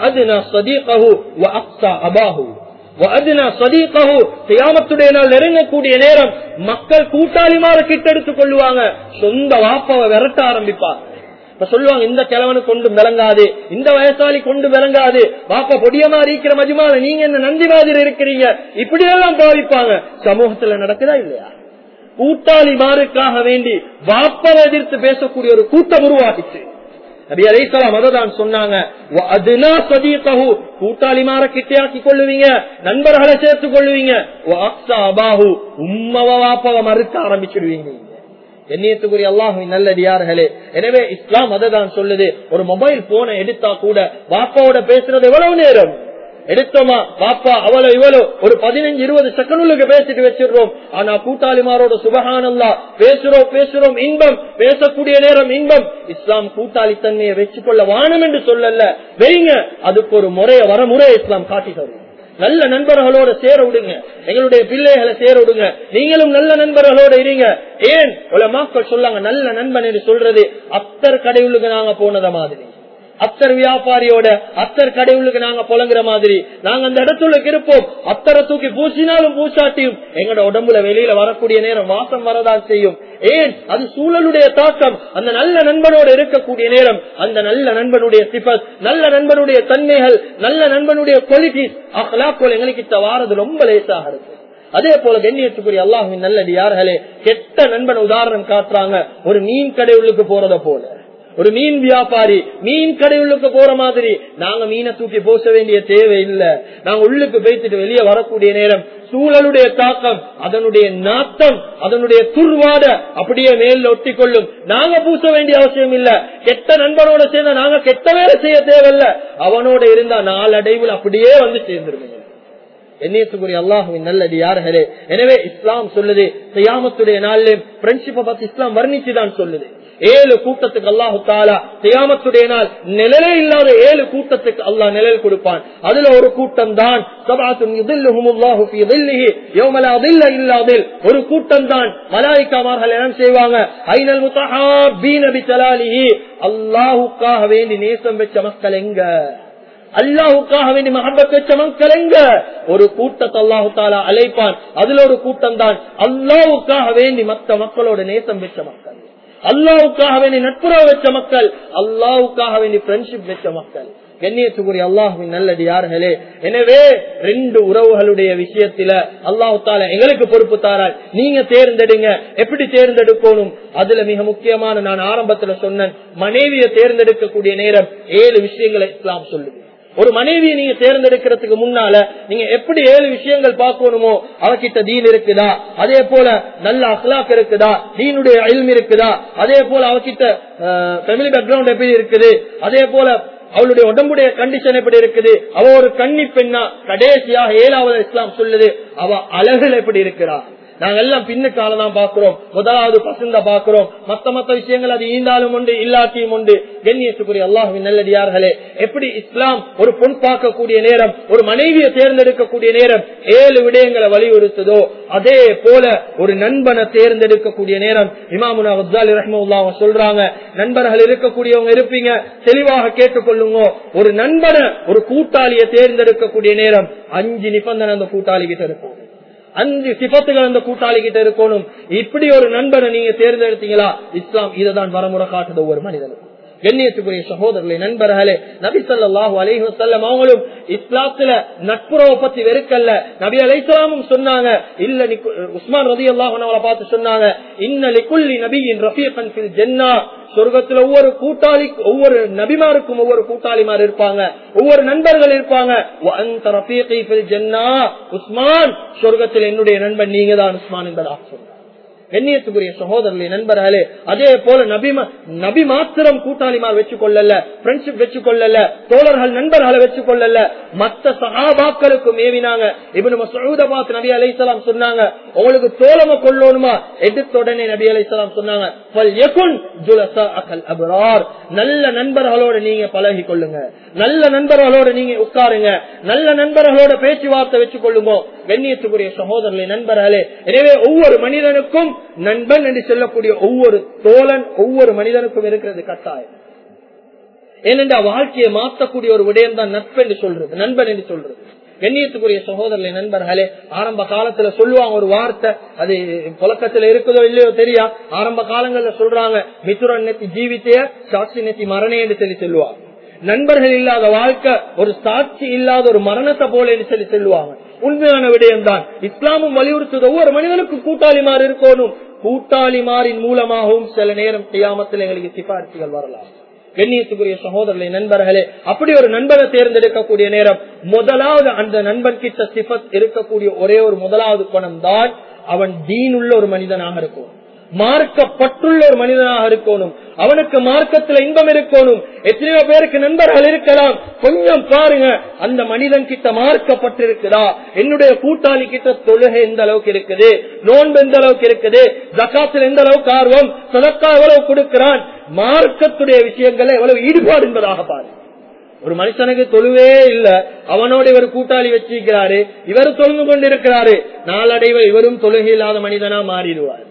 தியாமத்துடைய நாள் நெருங்கக்கூடிய நேரம் மக்கள் கூட்டாளிமார கிட்டெடுத்துக் கொள்ளுவாங்க சொந்த வாப்பாவை விரட்ட ஆரம்பிப்பார் இப்ப சொல்லுவாங்க இந்த கிழவனு கொண்டு விளங்காது இந்த வயசாளி கொண்டு விளங்காது வாப்பா பொடியமா இருக்கிற மஜுமான நீங்க என்ன நந்தி மாதிரி இருக்கிறீங்க இப்படி எல்லாம் பாதிப்பாங்க சமூகத்துல நடக்குதா இல்லையா கூட்டாளி மாருக்காக வேண்டி வாப்பவை எதிர்த்து பேசக்கூடிய ஒரு கூட்டம் உருவாகிச்சு நபி அலைசலாம் அததான் சொன்னாங்க கூட்டாளி மாற கிட்டையாக்கி கொள்ளுவீங்க நண்பர்களை சேர்த்துக் கொள்ளுவீங்க உம்மவ வாப்பவ மறுக்க ஆரம்பிச்சிடுவீங்க எண்ணியத்துக்குரிய அல்லாஹுவின் நல்லடியார்களே எனவே இஸ்லாம் அததான் சொல்லுது ஒரு மொபைல் போனை எடுத்தா கூட வாப்பாவோட பேசுறது எவ்வளவு நேரம் எடுத்தோமா பாப்பா அவளோ இவளோ ஒரு பதினஞ்சு இருபது செகண்டுக்கு பேசிட்டு வச்சிடுறோம் ஆனா கூட்டாளிமாரோட சுபகானல்லா பேசுறோம் பேசுறோம் இன்பம் பேசக்கூடிய நேரம் இன்பம் இஸ்லாம் கூட்டாளி தன்மையை வச்சுக்கொள்ள வானம் என்று சொல்லல வைங்க அதுக்கு ஒரு முறைய வரமுறை இஸ்லாம் காட்டி தரும் நல்ல நண்பர்களோட சேர விடுங்க எங்களுடைய பிள்ளைகளை சேர விடுங்க நீங்களும் நல்ல நண்பர்களோட இருங்க ஏன் உலமாக்கள் சொல்லாங்க நல்ல நண்பன் என்று சொல்றது அத்தர் கடையுள்ளுக்கு நாங்க போனத மாதிரி அத்தர் வியாபாரியோட அத்தர் கடவுளுக்கு நாங்க புலங்குற மாதிரி நாங்க அந்த இடத்துல இருப்போம் அத்தரை தூக்கி பூசினாலும் பூசாட்டியும் எங்களோட உடம்புல வெளியில வரக்கூடிய நேரம் வாசம் வரதான் செய்யும் ஏன் அது சூழலுடைய தாக்கம் அந்த நல்ல நண்பனோட இருக்கக்கூடிய நேரம் அந்த நல்ல நண்பனுடைய சிபத் நல்ல நண்பனுடைய தன்மைகள் நல்ல நண்பனுடைய குவாலிட்டிஸ் அஹ்லாக்கோல் எங்களுக்கு வாரது ரொம்ப லேசாக இருக்கு அதே போல கண்ணியத்துக்குரிய அல்லாஹின் நல்லது யார்களே கெட்ட நண்பன் உதாரணம் காட்டுறாங்க ஒரு மீன் கடவுளுக்கு போறத போல ஒரு மீன் வியாபாரி மீன் கடையுள்ளுக்கு போற மாதிரி நாங்க மீனை தூக்கி போச வேண்டிய தேவை இல்ல நாங்க உள்ளுக்கு பேசிட்டு வெளியே வரக்கூடிய நேரம் சூழலுடைய தாக்கம் அதனுடைய நாத்தம் அதனுடைய துர்வாட அப்படியே மேல ஒட்டி கொள்ளும் நாங்க பூச வேண்டிய அவசியம் இல்ல கெட்ட நண்பனோட சேர்ந்தா நாங்க கெட்ட வேலை செய்ய தேவையில்ல அவனோட இருந்தா நாளடைவில் அப்படியே வந்து சேர்ந்துருவீங்க எண்ணியத்துக்குரிய அல்லாஹுவின் நல்லது யார்களே எனவே இஸ்லாம் சொல்லுது செய்யாமத்துடைய நாளிலே ஃப்ரெண்ட்ஷிப்பை பத்தி இஸ்லாம் வர்ணிச்சுதான் சொல்லுது ஏழு கூட்டத்துக்கு அல்லாஹு தாலா செய்யாமத்துடைய நாள் நிழலே இல்லாத ஏழு கூட்டத்துக்கு அல்லாஹ் நிழல் கொடுப்பான் அதுல ஒரு கூட்டம் தான் ஒரு கூட்டம் தான் மலாய்க்காமார்கள் என்ன செய்வாங்க ஐநல் முத்தஹாபீனபி அல்லாஹுக்காக வேண்டி நேசம் வச்ச மக்கள் எங்க அல்லாஹுக்காக வேண்டி மகபத் வச்ச மக்கள் எங்க ஒரு கூட்டத்தை அல்லாஹு தாலா அழைப்பான் அதுல ஒரு கூட்டம் தான் அல்லாவுக்காக வேண்டி மற்ற மக்களோட நேசம் வச்ச மக்கள் அல்லாவுக்காக வேண்டி நட்புறவு வச்ச மக்கள் அல்லாவுக்காக வேண்டி ஃப்ரெண்ட்ஷிப் வச்ச மக்கள் கண்ணியத்துக்குரிய அல்லாஹுவின் நல்லது யார்களே எனவே ரெண்டு உறவுகளுடைய விஷயத்துல அல்லாஹு தால எங்களுக்கு பொறுப்பு தாரால் நீங்க தேர்ந்தெடுங்க எப்படி தேர்ந்தெடுக்கணும் அதுல மிக முக்கியமான நான் ஆரம்பத்துல சொன்னேன் மனைவியை தேர்ந்தெடுக்கக்கூடிய நேரம் ஏழு விஷயங்களை இஸ்லாம் சொல்லுது ஒரு மனைவியை நீங்க தேர்ந்தெடுக்கிறதுக்கு முன்னால நீங்க எப்படி ஏழு விஷயங்கள் பார்க்கணுமோ அவகிட்ட தீன் இருக்குதா அதே போல நல்ல அஹ்லாக் இருக்குதா தீனுடைய அயல்ம் இருக்குதா அதே போல அவகிட்ட ஃபேமிலி பேக்ரவுண்ட் எப்படி இருக்குது அதே போல அவளுடைய உடம்புடைய கண்டிஷன் எப்படி இருக்குது அவ ஒரு கன்னி பெண்ணா கடைசியாக ஏழாவது இஸ்லாம் சொல்லுது அவ அழகுல எப்படி இருக்கிறா நாங்க எல்லாம் பின்னுக்கால தான் பாக்குறோம் முதலாவது பசந்த பாக்குறோம் மத்த மத்த விஷயங்கள் அது ஈந்தாலும் உண்டு இல்லாட்டியும் உண்டு கண்ணியத்துக்குரிய அல்லாஹுவின் நல்லடியார்களே எப்படி இஸ்லாம் ஒரு பொன் பார்க்கக்கூடிய நேரம் ஒரு மனைவியை தேர்ந்தெடுக்கக்கூடிய நேரம் ஏழு விடயங்களை வலியுறுத்துதோ அதே போல ஒரு நண்பனை தேர்ந்தெடுக்கக்கூடிய நேரம் இமாமுனா அப்தாலி ரஹ்மல்லா சொல்றாங்க நண்பர்கள் இருக்கக்கூடியவங்க இருப்பீங்க தெளிவாக கேட்டுக்கொள்ளுங்க ஒரு நண்பனை ஒரு கூட்டாளியை தேர்ந்தெடுக்கக்கூடிய நேரம் அஞ்சு நிபந்தனை அந்த கூட்டாளி கிட்ட இருக்கும் அஞ்சு சிபத்துகள் அந்த கூட்டாளி கிட்ட இருக்கணும் இப்படி ஒரு நண்பனை நீங்க தேர்ந்தெடுத்தீங்களா இஸ்லாம் இதை தான் வரமுறை காட்டுது ஒவ்வொரு மனிதனுக்கும் கண்ணியத்துக்குரிய சகோதரர்களே நண்பர்களே நபி ஸல்லல்லாஹு அலைஹி வஸல்லம் அவங்களும் இஸ்லாத்துல நட்புறவை பத்தி வெறுக்கல்ல நபி அலைஹிஸ்ஸலாமும் சொன்னாங்க இல்ல நிக்கு- உஸ்மான் ரலியல்லாஹு அன்ஹு அவரை பார்த்து சொன்னாங்க இன்ன லிகுல்லி நபியின் ரஃபீகன் ஃபில் ஜன்னah சொர்க்கத்துல ஒவ்வொரு கூட்டாளி ஒவ்வொரு நபிமாருக்கும் ஒவ்வொரு கூட்டாளிமார் இருப்பாங்க ஒவ்வொரு நண்பர்கள் இருப்பாங்க வ அன்த ரஃபீகி ஃபில் ஜன்னah உஸ்மான் சொர்க்கத்தில் என்னுடைய நண்பன் நீங்க தான் உஸ்மான் என்பதாக சொன்னார் கண்ணியத்துக்குரிய சகோதரர்களே நண்பர்களே அதே போல நபி ம- நபி மாத்திரம் கூட்டாளிமார் வச்சு கொள்ளல ஃப்ரெண்ட்ஷிப் வச்சு கொள்ளல தோழர்கள் நண்பர்களை வச்சு கொள்ளல மத்த சகாபாக்களுக்கும் ஏவினாங்க இவனு மசூத பார்த்து நபி அலைசலாம் சொன்னாங்க உங்களுக்கு தோழம கொள்ளணுமா எடுத்த உடனே நபி அலைசலாம் சொன்னாங்க "ஃபல் யகுன் ஜுலசாஅகல் அப்ரார்." நல்ல நண்பர்களோட நீங்க பழகி கொள்ளுங்க நல்ல நண்பர்களோட நீங்க உட்காருங்க நல்ல நண்பர்களோட பேச்சுவார்த்தை வச்சு கொள்ளுங்க கண்ணியத்துக்குரிய சகோதரர்களே நண்பர்களே எனவே ஒவ்வொரு மனிதனுக்கும் நண்பன் என்று சொல்லக்கூடிய ஒவ்வொரு தோழன் ஒவ்வொரு மனிதனுக்கும் இருக்கிறது கட்டாயம் ஏனென்றா வாழ்க்கையை மாற்றக்கூடிய ஒரு விடயம் தான் நட்பு என்று சொல்றது நண்பன் என்று சொல்றது கண்ணியத்துக்குரிய சகோதரர்களே நண்பர்களே ஆரம்ப காலத்துல சொல்லுவாங்க ஒரு வார்த்தை அது புழக்கத்துல இருக்குதோ இல்லையோ தெரியா ஆரம்ப காலங்கள்ல சொல்றாங்க மித்துரன் நெத்தி ஜீவித்தைய சாட்சி நெத்தி மரணே என்று சொல்லி சொல்லுவாங்க நண்பர்கள் இல்லாத வாழ்க்கை ஒரு சாட்சி இல்லாத ஒரு மரணத்தை போல என்று சொல்லி சொல்லுவாங்க உண்மையான விடயம் தான் இஸ்லாமும் வலியுறுத்துது ஒவ்வொரு மனிதனுக்கும் கூட்டாளிமார் இருக்கணும் கூட்டாளிமாரின் மூலமாகவும் சில நேரம் செய்யாமத்தில் எங்களுக்கு சிபாரிசுகள் வரலாம் கண்ணியத்துக்குரிய சகோதரர்களே நண்பர்களே அப்படி ஒரு நண்பனை தேர்ந்தெடுக்கக்கூடிய நேரம் முதலாவது அந்த நண்பன் கிட்ட சிபத் இருக்கக்கூடிய ஒரே ஒரு முதலாவது குணம் தான் அவன் தீனுள்ள ஒரு மனிதனாக இருக்கும் மார்க்கப்பட்டுள்ள ஒரு மனிதனாக இருக்கணும் அவனுக்கு மார்க்கத்துல இன்பம் இருக்கணும் எத்தனையோ பேருக்கு நண்பர்கள் இருக்கலாம் கொஞ்சம் பாருங்க அந்த மனிதன் கிட்ட மார்க்கப்பட்டிருக்குதா என்னுடைய கூட்டாளி கிட்ட தொழுகை எந்த அளவுக்கு இருக்குது நோன்பு எந்த அளவுக்கு இருக்குது ஜக்காத்துல எந்த அளவுக்கு ஆர்வம் சதக்கா எவ்வளவு கொடுக்கிறான் மார்க்கத்துடைய விஷயங்கள்ல எவ்வளவு ஈடுபாடு என்பதாக பாருங்க ஒரு மனுஷனுக்கு தொழுவே இல்ல அவனோட இவர் கூட்டாளி வச்சிருக்கிறாரு இவர் தொழுந்து கொண்டிருக்கிறாரு நாளடைவில் இவரும் தொழுகை இல்லாத மனிதனா மாறிடுவார்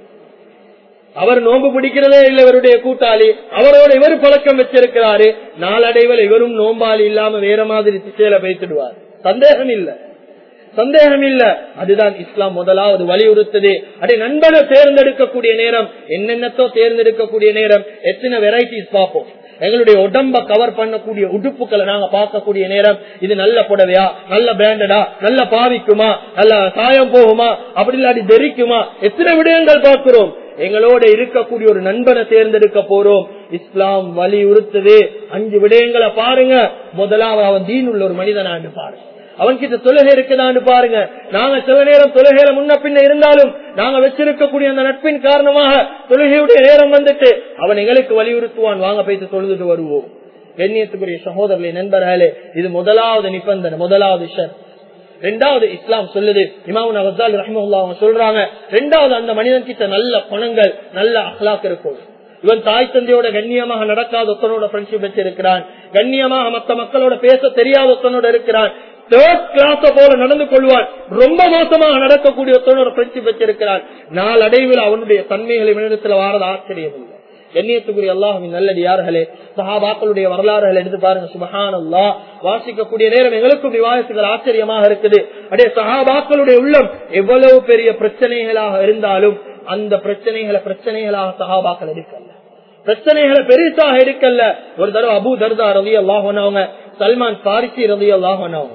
அவர் நோன்பு பிடிக்கிறதே இல்லை இவருடைய கூட்டாளி அவரோட இவர் பழக்கம் வச்சிருக்கிறாரு நாளடைவில் இவரும் நோம்பாளி இல்லாம வேற மாதிரி திசையில வைத்துடுவார் சந்தேகம் இல்ல சந்தேகம் இல்ல அதுதான் இஸ்லாம் முதலாவது வலியுறுத்தது அடே நண்பனை தேர்ந்தெடுக்கக்கூடிய நேரம் என்னென்னத்தோ தேர்ந்தெடுக்கக்கூடிய நேரம் எத்தனை வெரைட்டிஸ் பார்ப்போம் எங்களுடைய உடம்ப கவர் பண்ணக்கூடிய உடுப்புகளை நாங்க பார்க்கக்கூடிய நேரம் இது நல்ல புடவையா நல்ல பிராண்டடா நல்ல பாவிக்குமா நல்ல சாயம் போகுமா அப்படி இல்லாட்டி தெரிக்குமா எத்தனை விடயங்கள் பார்க்கிறோம் எங்களோட இருக்கக்கூடிய ஒரு நண்பனை தேர்ந்தெடுக்க போறோம் இஸ்லாம் வலியுறுத்துது அஞ்சு விடயங்களை பாருங்க முதலாவது அவன் தீன் உள்ள ஒரு மனிதனான்னு பாருங்க அவன்கிட்ட தொழுகை இருக்குதான்னு பாருங்க நாங்க சில நேரம் தொழுகையில முன்ன பின்ன இருந்தாலும் நாங்க வச்சிருக்கக்கூடிய அந்த நட்பின் காரணமாக தொழுகையுடைய நேரம் வந்துட்டு அவன் எங்களுக்கு வலியுறுத்துவான் வாங்க போயிட்டு தொழுதுட்டு வருவோம் கண்ணியத்துக்குரிய சகோதரர்களே நண்பர்களே இது முதலாவது நிபந்தனை முதலாவது ஷர் ரெண்டாவது இஸ்லாம் சொல்லுது இமாமுன் அவசால் ரஹ்மல்லா அவங்க சொல்றாங்க ரெண்டாவது அந்த மனிதன் கிட்ட நல்ல பணங்கள் நல்ல அஹ்லாக் இருக்கும் இவன் தாய் தந்தையோட கண்ணியமாக நடக்காத ஒத்தனோட ஃப்ரெண்ட்ஷிப் வச்சிருக்கிறான் கண்ணியமாக மத்த மக்களோட பேச தெரியாத ஒத்தனோட இருக்கிறான் தேர்ட் கிளாஸ போல நடந்து கொள்வான் ரொம்ப மோசமாக நடக்கக்கூடிய ஒருத்தனோட ஃப்ரெண்ட்ஷிப் வச்சிருக்கிறான் நாளடைவில் அவனுடைய தன்மைகள் இவனிடத்துல வாரது ஆச்சரியம் இல்லை கண்ணியத்துக்குரிய அல்லாஹின் நல்லது யார்களே சஹாபாக்களுடைய வரலாறுகள் எடுத்து பாருங்க சுபஹான் அல்லா வாசிக்கக்கூடிய நேரம் எங்களுக்கும் விவாதத்துகள் ஆச்சரியமாக இருக்குது அடே சஹாபாக்களுடைய உள்ளம் எவ்வளவு பெரிய பிரச்சனைகளாக இருந்தாலும் அந்த பிரச்சனைகளை பிரச்சனைகளாக சஹாபாக்கள் எடுக்கல பிரச்சனைகளை பெருசாக எடுக்கல ஒரு தடவை அபு தர்தா ரவி அல்லாஹனவங்க சல்மான் பாரிசி ரவி அல்லாஹனவங்க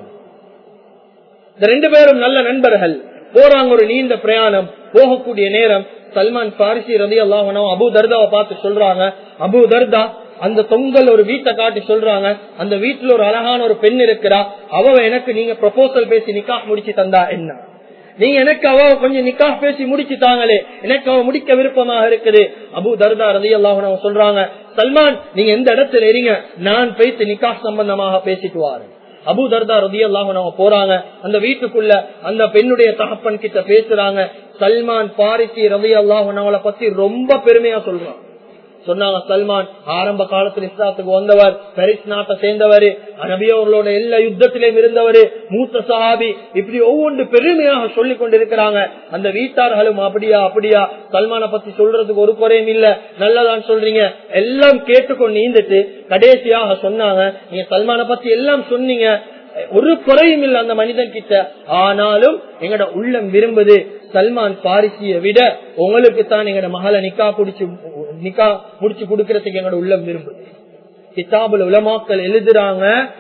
இந்த ரெண்டு பேரும் நல்ல நண்பர்கள் போறாங்க ஒரு நீண்ட பிரயாணம் போகக்கூடிய நேரம் சல்மான் பாரிசி ரதி அல்லாஹனோ அபு தர்தாவை பார்த்து சொல்றாங்க அபு தர்தா அந்த தொங்கல் ஒரு வீட்டை காட்டி சொல்றாங்க அந்த வீட்டுல ஒரு அழகான ஒரு பெண் இருக்கிறா அவ எனக்கு நீங்க ப்ரொபோசல் பேசி நிக்கா முடிச்சு தந்தா என்ன நீங்க எனக்கு அவ கொஞ்சம் நிக்கா பேசி முடிச்சு தாங்களே எனக்கு அவ முடிக்க விருப்பமாக இருக்குது அபு தர்தா ரதி அல்லாஹ் சொல்றாங்க சல்மான் நீங்க எந்த இடத்துல இருங்க நான் பேசி நிக்கா சம்பந்தமாக பேசிட்டு வாரு அபு தர்தா ரதி அல்லாஹ் போறாங்க அந்த வீட்டுக்குள்ள அந்த பெண்ணுடைய தகப்பன் கிட்ட பேசுறாங்க சல்மான் பாரிசி ரவி அல்லாஹ் பத்தி ரொம்ப பெருமையா சொல்றான் சொன்னாங்க சல்மான் ஆரம்ப காலத்தில் இஸ்லாத்துக்கு வந்தவர் பரிஸ் நாட்டை சேர்ந்தவர் நபியவர்களோட எல்லா யுத்தத்திலையும் இருந்தவர் மூத்த சஹாபி இப்படி ஒவ்வொன்று பெருமையாக சொல்லிக் கொண்டிருக்கிறாங்க அந்த வீட்டார்களும் அப்படியா அப்படியா சல்மானை பத்தி சொல்றதுக்கு ஒரு குறையும் இல்ல நல்லதான் சொல்றீங்க எல்லாம் கேட்டுக்கொண்டு நீந்துட்டு கடைசியாக சொன்னாங்க நீங்க சல்மானை பத்தி எல்லாம் சொன்னீங்க ஒரு குறையும் இல்லை அந்த மனிதன் கிட்ட ஆனாலும் எங்கட உள்ளம் விரும்புது சல்மான் பாரிசிய விட உங்களுக்கு தான் எங்கட மகளை நிக்கா குடிச்சு நிக்கா முடிச்சு கொடுக்கறதுக்கு எங்கட உள்ளம் விரும்புது கிதாபுல உலமாக்கள் எழுதுறாங்க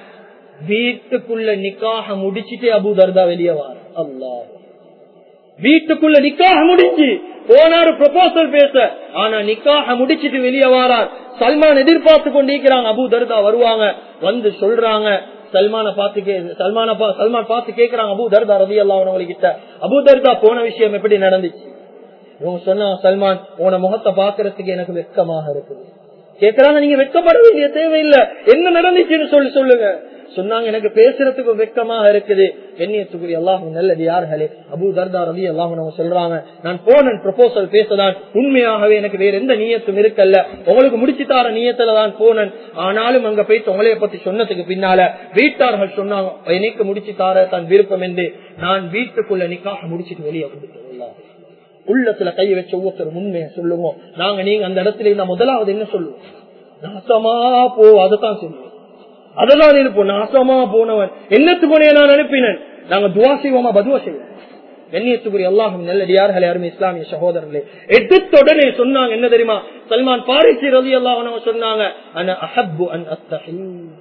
வீட்டுக்குள்ள நிக்காக முடிச்சிட்டே அபு தர்தா வெளியே வார அல்லாஹ் வீட்டுக்குள்ள நிக்காக முடிஞ்சு போனாரு ப்ரொபோசல் பேச ஆனா நிக்காக முடிச்சிட்டு வெளியே வாரார் சல்மான் எதிர்பார்த்து கொண்டிருக்கிறாங்க அபு தர்தா வருவாங்க வந்து சொல்றாங்க சல்மான பார்த்து கே சல்மான பா- சல்மான் பார்த்து கேக்குறாங்க அபு தர்தா ரதி அல்லா கிட்ட அபு தர்தா போன விஷயம் எப்படி நடந்துச்சு இவங்க சொன்னாங்க சல்மான் உன முகத்தை பாக்குறதுக்கு எனக்கு வெட்கமாக இருக்குது கேக்குறாங்க நீங்க வெட்கப்பட வேண்டிய தேவையில்லை என்ன நடந்துச்சுன்னு சொல்லி சொல்லுங்க சொன்னாங்க எனக்கு பேசுறதுக்கு வெட்கமாக இருக்குது கண்ணியத்துக்குரிய அல்லாஹும் நல்லது யார்களே அபு தர்தா ரவி அல்லாஹும் அவங்க சொல்றாங்க நான் போனேன் ப்ரொபோசல் பேசதான் உண்மையாகவே எனக்கு வேற எந்த நீயத்தும் இருக்கல்ல உங்களுக்கு முடிச்சு தார நீயத்துல தான் போனேன் ஆனாலும் அங்க போயிட்டு உங்களைய பத்தி சொன்னதுக்கு பின்னால வீட்டார்கள் சொன்னாங்க எனக்கு முடிச்சு தார தான் விருப்பம் என்று நான் வீட்டுக்குள்ள நிக்காக முடிச்சிட்டு வெளியே கொடுத்தேன் உள்ளத்துல கை வச்ச ஒவ்வொருத்தர் உண்மையை சொல்லுவோம் நாங்க நீங்க அந்த இடத்துல இருந்தா முதலாவது என்ன சொல்லுவோம் நாசமா போ அதைத்தான் சொல்லுவோம் அதெல்லாம் இருப்போம் நாசமா போனவன் என்னத்துக்கு போனே நான் அனுப்பினேன் நாங்க துவா செய்வோமா பதுவா செய்வோம் கண்ணியத்துக்குரிய அல்லாஹும் நல்லடியார்களே அருமை இஸ்லாமிய சகோதரர்களே எடுத்த உடனே சொன்னாங்க என்ன தெரியுமா சல்மான் பாரிசி ரவி அல்லாஹ் சொன்னாங்க அன அஹப்பு அன் அஸ்தஹி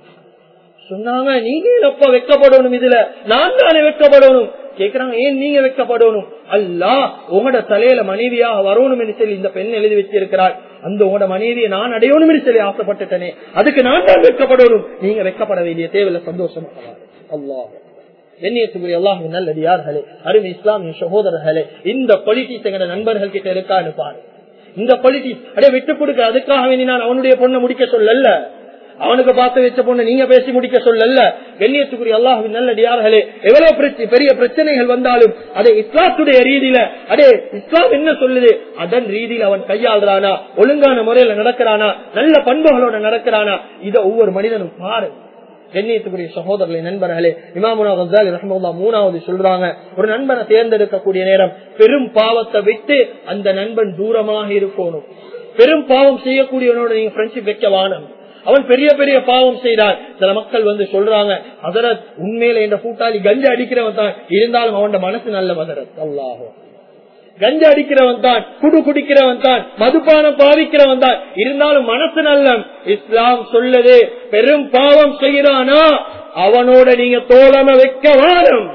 சொன்னாங்க நீங்க எப்ப வெக்கப்படணும் இதுல நான் தானே வெக்கப்படணும் கேக்குறாங்க ஏன் நீங்க வெக்கப்படணும் அல்லா உங்களோட தலையில மனைவியாக வரணும் என்று சொல்லி இந்த பெண் எழுதி வச்சிருக்கிறாள் அந்த உங்களோட மனைவியை நான் அடையணும் என்று சொல்லி ஆசைப்பட்டுட்டனே அதுக்கு நான் தான் வெக்கப்படணும் நீங்க வெக்கப்பட வேண்டிய தேவையில்ல சந்தோஷமா அல்லாஹ் எண்ணியத்துக்குரிய அல்லாஹ் நல்லடியார்களே அருமை இஸ்லாமிய சகோதரர்களே இந்த பொலிட்டிக்ஸ் எங்க நண்பர்கள் கிட்ட இருக்கான்னு பாரு இந்த பொலிட்டிக்ஸ் அடைய விட்டு கொடுக்க அதுக்காக வேண்டி நான் அவனுடைய பொண்ணை முடிக்க சொல்லல அவனுக்கு பார்த்து வச்ச பொண்ணு நீங்க பேசி முடிக்க சொல்லல கண்ணியத்துக்குரிய அல்லாஹின் நல்லடியார்களே எவ்வளவு பிரச்சனை பெரிய பிரச்சனைகள் வந்தாலும் அதை இஸ்லாத்துடைய ரீதியில அதே இஸ்லாம் என்ன சொல்லுது அதன் ரீதியில் அவன் கையாளுறானா ஒழுங்கான முறையில நடக்கிறானா நல்ல பண்புகளோட நடக்கிறானா இதை ஒவ்வொரு மனிதனும் பாரு கண்ணியத்துக்குரிய சகோதரர்களை நண்பர்களே இமாமுனா கசாலி ரஹமுல்லா மூணாவது சொல்றாங்க ஒரு நண்பனை தேர்ந்தெடுக்கக்கூடிய நேரம் பெரும் பாவத்தை விட்டு அந்த நண்பன் தூரமாக இருக்கணும் பெரும் பாவம் செய்யக்கூடியவனோட நீங்க ஃப்ரெண்ட்ஷிப் வைக்க வானம் அவன் பெரிய பெரிய பாவம் செய்தார் சில மக்கள் வந்து சொல்றாங்க அதரத் உண்மையில என்ற கூட்டாளி கஞ்ச அடிக்கிறவன் தான் இருந்தாலும் அவன் மனசு நல்ல மதரத் அல்லாஹோ கஞ்ச அடிக்கிறவன் தான் குடு குடிக்கிறவன் தான் மதுபானம் பாவிக்கிறவன் தான் இருந்தாலும் மனசு நல்லம் இஸ்லாம் சொல்லுது பெரும் பாவம் செய்யறானா அவனோட நீங்க தோழம வைக்க வாரம்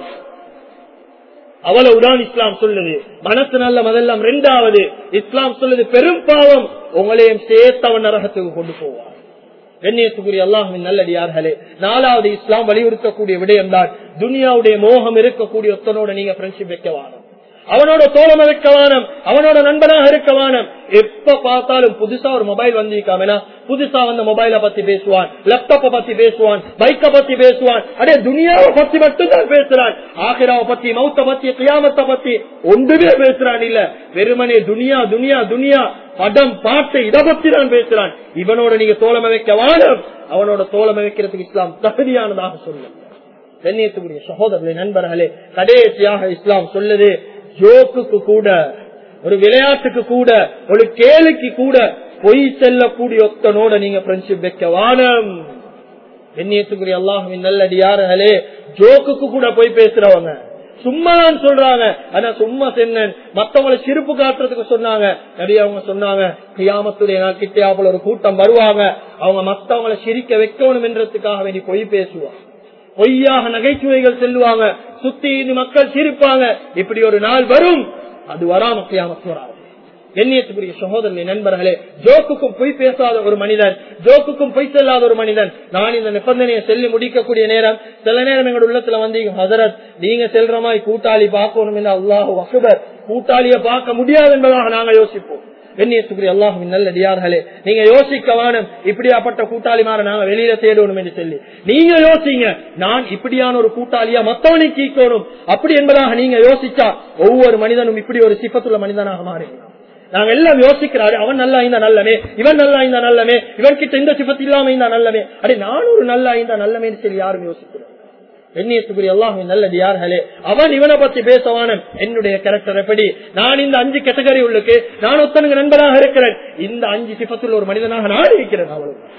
அவ்வளவுதான் இஸ்லாம் சொல்லுது மனசு நல்ல மதெல்லாம் ரெண்டாவது இஸ்லாம் சொல்லுது பெரும் பாவம் உங்களையும் சேர்த்தவன் நரகத்துக்கு கொண்டு போவான் கண்ணியத்துக்குரிய அல்லாஹின் நல்லடியார்களே நாலாவது இஸ்லாம் வலியுறுத்தக்கூடிய விடயம் தான் துனியாவுடைய மோகம் இருக்கக்கூடிய ஒத்தனோட நீங்க ஃப்ரெண்ட்ஷிப் வைக்க வானம் அவனோட தோழமை வைக்க வானம் அவனோட நண்பனாக இருக்க வானம் எப்ப பார்த்தாலும் புதுசா ஒரு மொபைல் வந்திருக்காமனா புதுசா வந்த மொபைல பத்தி பேசுவான் லேப்டாப்ப பத்தி பேசுவான் பைக்க பத்தி பேசுவான் அடே துனியாவை பத்தி மட்டும்தான் பேசுறான் ஆகிராவை பத்தி மௌத்த பத்தி கியாமத்தை பத்தி ஒன்றுமே பேசுறான் இல்ல வெறுமனே துனியா துனியா துனியா படம் பாட்டு இதை பத்தி தான் பேசுறான் இவனோட நீங்க தோழமை வைக்க வானம் அவனோட தோழமை வைக்கிறதுக்கு இஸ்லாம் தகுதியானதாக சொல்லுங்க கண்ணியத்துக்குரிய சகோதரர்களே நண்பர்களே கடைசியாக இஸ்லாம் சொல்லுது ஜோக்குக்கு கூட ஒரு விளையாட்டுக்கு கூட ஒரு கேளுக்கு கூட பொய் செல்லக்கூடிய ஒத்தனோட நீங்க ஃப்ரெண்ட்ஷிப் வைக்க வானம் கண்ணியத்துக்குரிய அல்லாஹுவின் நல்லடியார்களே ஜோக்குக்கு கூட போய் பேசுறவங்க சும்மா தான் சொல்றாங்க ஆனா சும்மா சென்னன் மத்தவங்களை சிரிப்பு காட்டுறதுக்கு சொன்னாங்க நிறைய அவங்க சொன்னாங்க கியாமத்துடைய நாள் கிட்டையாப்புல ஒரு கூட்டம் வருவாங்க அவங்க மத்தவங்களை சிரிக்க வைக்கணும் என்றதுக்காக வேண்டி பொய் பேசுவாங்க பொய்யாக நகைச்சுவைகள் செல்லுவாங்க சுத்தி இருந்து மக்கள் சிரிப்பாங்க இப்படி ஒரு நாள் வரும் அது வராம கியாமத்து வராது எண்ணியத்துக்குரிய சகோதரனை நண்பர்களே ஜோக்குக்கும் பொய் பேசாத ஒரு மனிதன் ஜோக்குக்கும் பொய் செல்லாத ஒரு மனிதன் நான் இந்த நிபந்தனையை செல்லி முடிக்கக்கூடிய நேரம் சில நேரம் எங்களோட உள்ளத்துல வந்து ஹசரத் நீங்க செல்ற மாதிரி கூட்டாளி பார்க்கணும் என்று அல்லாஹு அசுபர் கூட்டாளிய பார்க்க முடியாது என்பதாக நாங்க யோசிப்போம் கண்ணியத்துக்குரிய அல்லாஹுவின் நல்லடியார்களே நீங்க யோசிக்க வானம் இப்படியாப்பட்ட கூட்டாளிமார நாங்க வெளியில தேடணும் என்று சொல்லி நீங்க யோசிங்க நான் இப்படியான ஒரு கூட்டாளியா மத்தவனை கீக்கணும் அப்படி என்பதாக நீங்க யோசிச்சா ஒவ்வொரு மனிதனும் இப்படி ஒரு சிப்பத்துள்ள மனிதனாக மாறுகிறான் நாங்க எல்லாம் யோசிக்கிறாரு அவன் நல்லா இந்த நல்லமே இவன் நல்லா இந்த நல்லமே இவன் கிட்ட இந்த சிப்பத்து இல்லாம இந்த நல்லமே அடே நான் ஒரு நல்லா இந்த நல்லமேன்னு சொல்லி யாரும் யோசிக்கிறோம் எண்ணியத்துக்குரிய அல்லாஹுவின் நல்லது யார்களே அவன் இவனை பத்தி பேசவானன் என்னுடைய கேரக்டர் எப்படி நான் இந்த அஞ்சு கேட்டகரி உள்ளுக்கு நான் ஒத்தனுக்கு நண்பனாக இருக்கிறேன் இந்த அஞ்சு சிப்பத்தில் ஒரு மனிதனாக நான் இருக்கிறேன் அவ்வளவு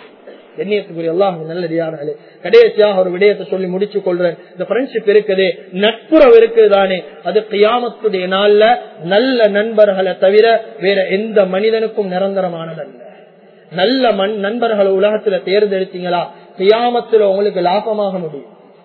எண்ணியத்துக்குரிய எல்லாம் நல்லடியார்களே கடைசியாக ஒரு விடயத்தை சொல்லி முடிச்சு கொள்றேன் இந்த ஃப்ரெண்ட்ஷிப் இருக்குது நட்புறவு இருக்குது தானே அது கியாமத்துடைய நாள்ல நல்ல நண்பர்களை தவிர வேற எந்த மனிதனுக்கும் நிரந்தரமானதல்ல நல்ல மண் நண்பர்களை உலகத்துல தேர்ந்தெடுத்தீங்களா கியாமத்துல உங்களுக்கு லாபமாக முடியும்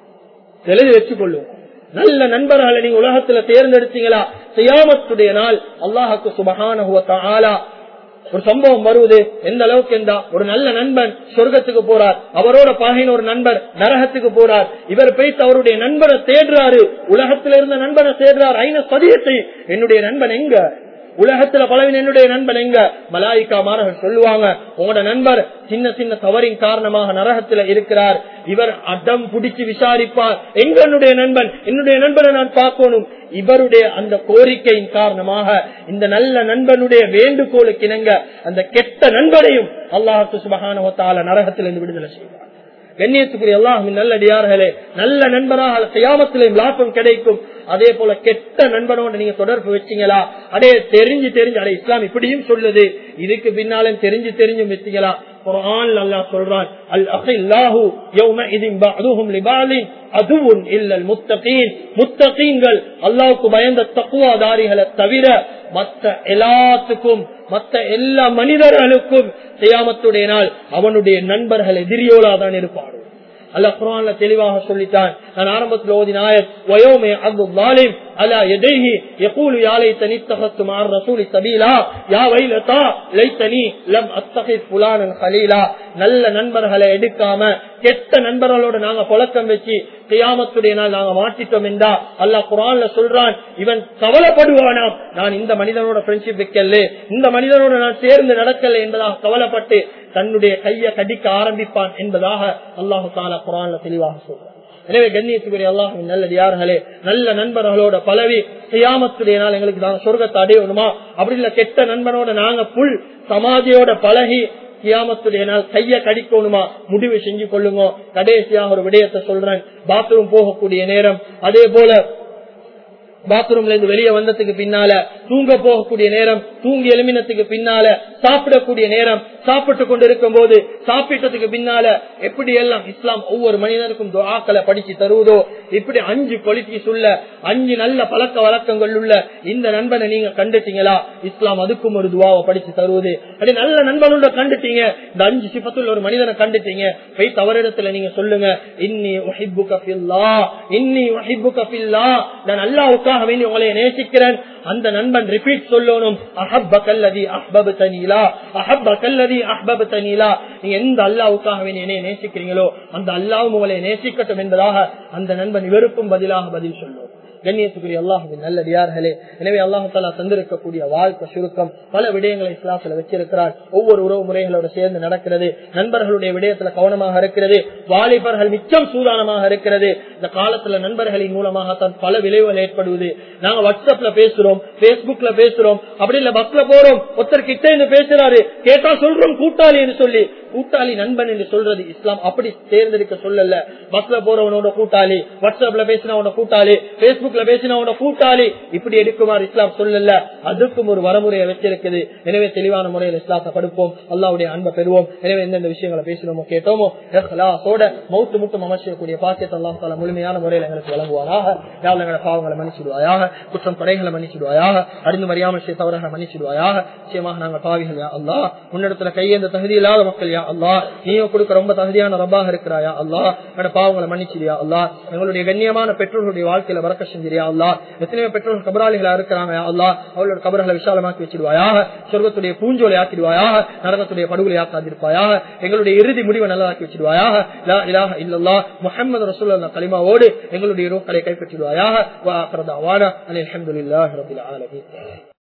எழுதி வச்சுக்கொள்ளும் நல்ல நண்பர்களை நீங்க உலகத்துல தேர்ந்தெடுத்தீங்களா கியாமத்துடைய நாள் அல்லாஹுக்கு சுபகான ஆலா ஒரு சம்பவம் வருவது எந்த அளவுக்கு என்றா ஒரு நல்ல நண்பன் சொர்க்கத்துக்கு போறார் அவரோட பகையின் ஒரு நண்பர் நரகத்துக்கு போறார் இவர் பேசி அவருடைய நண்பரை தேடுறாரு உலகத்துல இருந்த நண்பனை தேடுறார் ஐன பதியத்தை என்னுடைய நண்பன் எங்க உலகத்துல பலவின் என்னுடைய நண்பன் எங்க மலாய்க்கா மாணவர்கள் சொல்லுவாங்க உங்களோட நண்பர் சின்ன சின்ன தவறின் காரணமாக நரகத்துல இருக்கிறார் இவர் அடம் பிடிச்சு விசாரிப்பார் எங்க என்னுடைய நண்பன் என்னுடைய நண்பனை நான் பார்க்கணும் இவருடைய அந்த கோரிக்கையின் காரணமாக இந்த நல்ல நண்பனுடைய வேண்டுகோளுக்கு இணங்க அந்த கெட்ட நண்பனையும் அல்லாஹு சுபகான நரகத்திலிருந்து விடுதலை செய்வார் கண்ணியத்துக்குரிய எல்லாம் நல்லடியார்களே நல்ல நண்பராக செய்யாமத்திலையும் லாபம் கிடைக்கும் அதே போல கெட்ட நண்பனோட நீங்க தொடர்பு வச்சீங்களா அடே தெரிஞ்சு தெரிஞ்சு அடே இஸ்லாம் இப்படியும் சொல்லுது இதுக்கு பின்னாலும் தெரிஞ்சு தெரிஞ்சும் வச்சீங்களா குரான் அல்லா சொல்றான் அல் அஹில்லாஹு யௌம இதின் பஅதுஹும் லிபாலின் அதுவும் இல்லல் முத்தகீன் முத்தகீன்கள் அல்லாஹ்வுக்கு பயந்த தக்குவாதாரிகளை தவிர மத்த எல்லாத்துக்கும் மத்த எல்லா மனிதர்களுக்கும் செய்யாமத்துடைய நாள் அவனுடைய நண்பர்கள் எதிரியோலாதான் இருப்பார்கள் அல்ல குரான்ல தெளிவாக சொல்லிட்டான் நான் ஆரம்பத்தில் ஓதின ஆயத் வயோமே அபு ظالم على يديه يقول يا ليتني اتخذت مع الرسول سبيلا يا ويلتا ليتني لم اتخذ فلانا خليلا நல்ல நண்பர்களை எடுக்காம கெட்ட நண்பர்களோட நாங்க புழக்கம் வச்சு கியாமத்துடைய நாள் நாங்க மாற்றிட்டோம் என்றா அல்லாஹ் குரான்ல சொல்றான் இவன் கவலைப்படுவானாம் நான் இந்த மனிதனோட ஃப்ரெண்ட்ஷிப் வைக்கல இந்த மனிதனோட நான் சேர்ந்து நடக்கல என்பதாக கவலைப்பட்டு தன்னுடைய கையை கடிக்க ஆரம்பிப்பான் என்பதாக அல்லாஹு தாலா குரான்ல தெளிவாக சொல்றான் எனவே கண்ணியத்துக்குரிய அல்லாஹின் நல்லது யார்களே நல்ல நண்பர்களோட பலவி செய்யாமத்துடைய நாள் எங்களுக்கு நாங்க சொர்க்கத்தை அடையணுமா அப்படி இல்ல கெட்ட நண்பனோட நாங்க புல் சமாதியோட பழகி கியாமத்துடைய நாள் கைய கடிக்கணுமா முடிவு செஞ்சு கொள்ளுங்க கடைசியாக ஒரு விடயத்தை சொல்றேன் பாத்ரூம் போகக்கூடிய நேரம் அதே போல பாத்ரூம்ல இருந்து வெளியே வந்ததுக்கு பின்னால தூங்க போகக்கூடிய நேரம் தூங்கி எழுமினத்துக்கு பின்னால சாப்பிடக்கூடிய நேரம் சாப்பிட்டு கொண்டு இருக்கும் போது சாப்பிட்டதுக்கு பின்னால எப்படி எல்லாம் இஸ்லாம் ஒவ்வொரு மனிதனுக்கும் துவாக்களை படிச்சு தருவதோ இப்படி அஞ்சு குவாலிட்டிஸ் உள்ள அஞ்சு நல்ல பழக்க வழக்கங்கள் உள்ள இந்த நண்பனை நீங்க கண்டுட்டீங்களா இஸ்லாம் அதுக்கும் ஒரு துவாவை படிச்சு தருவது அப்படி நல்ல நண்பனோட கண்டுட்டீங்க இந்த அஞ்சு சிப்பத்துல ஒரு மனிதனை கண்டுட்டீங்க போய் தவறிடத்துல நீங்க சொல்லுங்க இன்னி ஒஹிப்பு கபில்லா இன்னி ஒஹிப்பு கபில்லா நான் அல்லாவுக்காக வேண்டி உங்களை நேசிக்கிறேன் அந்த நண்பன் ரிப்பீட் சொல்லணும் அஹப்ப கல்லதி அஹ்பபு தனீலா அஹப்ப கல்லதி அஹ்பபு தனீலா நீங்க எந்த அல்லாவுக்காக வேண்டி என்னை நேசிக்கிறீங்களோ அந்த அல்லாவும் உங்களை நேசிக்கட்டும் என்பதாக அந்த நண்பன் இவருக்கும் பதிலாக பதில் சொல்லும் கண்ணியத்துக்குரிய அல்லாஹுவின் நல்லடியார்களே எனவே அல்லாஹு தாலா தந்திருக்கக்கூடிய வாழ்க்கை சுருக்கம் பல விடயங்களை இஸ்லாத்துல வச்சிருக்கிறார் ஒவ்வொரு உறவு முறைகளோட சேர்ந்து நடக்கிறது நண்பர்களுடைய விடயத்துல கவனமாக இருக்கிறது வாலிபர்கள் மிச்சம் சூதானமாக இருக்கிறது இந்த காலத்துல நண்பர்களின் மூலமாகத்தான் பல விளைவுகள் ஏற்படுவது நாங்க வாட்ஸ்அப்ல பேசுறோம் பேஸ்புக்ல பேசுறோம் அப்படி இல்ல பஸ்ல போறோம் ஒருத்தர் கிட்ட இருந்து பேசுறாரு கேட்டா சொல்றோம் கூட்டாளி என்று சொல்லி கூட்டாளி நண்பன் என்று சொல்றது இஸ்லாம் அப்படி தேர்ந்தெடுக்க சொல்லல பஸ்ல போறவனோட கூட்டாளி வாட்ஸ்அப்ல பேசினவனோட கூட்டாளி பேஸ்புக்ல பேசினவனோட கூட்டாளி இப்படி எடுக்குமாறு இஸ்லாம் சொல்லல அதுக்கும் ஒரு வரமுறையை வச்சிருக்குது எனவே தெளிவான முறையில் இஸ்லாத்தை படுப்போம் அல்லாவுடைய அன்பை பெறுவோம் எனவே எந்தெந்த விஷயங்களை பேசினோமோ கேட்டோமோ இஹ்லாஸோட மௌத்து முட்டும் அமைச்சக்கூடிய பாக்கியத்தை அல்லாஹ் தாலா முழுமையான முறையில் எங்களுக்கு வழங்குவாராக யாழ் எங்களை பாவங்களை மன்னிச்சிடுவாயாக குற்றம் படைகளை மன்னிச்சிடுவாயாக அறிந்து மறியாமல் செய்த தவறுகளை மன்னிச்சிடுவாயாக நிச்சயமாக நாங்கள் பாவிகள் யா அல்லா முன்னிடத்துல கையேந்த தகுதி இல்லாத மக்கள் யா அல்லா நீயும் கொடுக்க ரொம்ப தகுதியான ரப்பாக இருக்கிறாயா அல்லா எங்களோட பாவங்களை மன்னிச்சிடியா அல்லா எங்களுடைய கண்ணியமான பெற்றோர்களுடைய வாழ்க்கையில வரக்க செஞ்சிரியா அல்லா எத்தனையோ பெற்றோர்கள் கபராளிகளா இருக்கிறாங்க யா அல்லா அவளோட கபர்களை விசாலமாக்கி வச்சிடுவாயாக சொர்க்கத்துடைய பூஞ்சோலை ஆக்கிடுவாயாக நரகத்துடைய படுகொலை ஆக்காதிருப்பாயாக எங்களுடைய இறுதி முடிவை நல்லதாக்கி வச்சிடுவாயாக லா இலாஹ இல்லல்லா முஹம்மது ரசூலுல்லாஹ் கலிமாவோடு எங்களுடைய ரோக்களை கைப்பற்றிடுவாயாக வா அக்ரதா வானா அல்ஹம்துலில்லாஹி ரப்பில் ஆலமீன்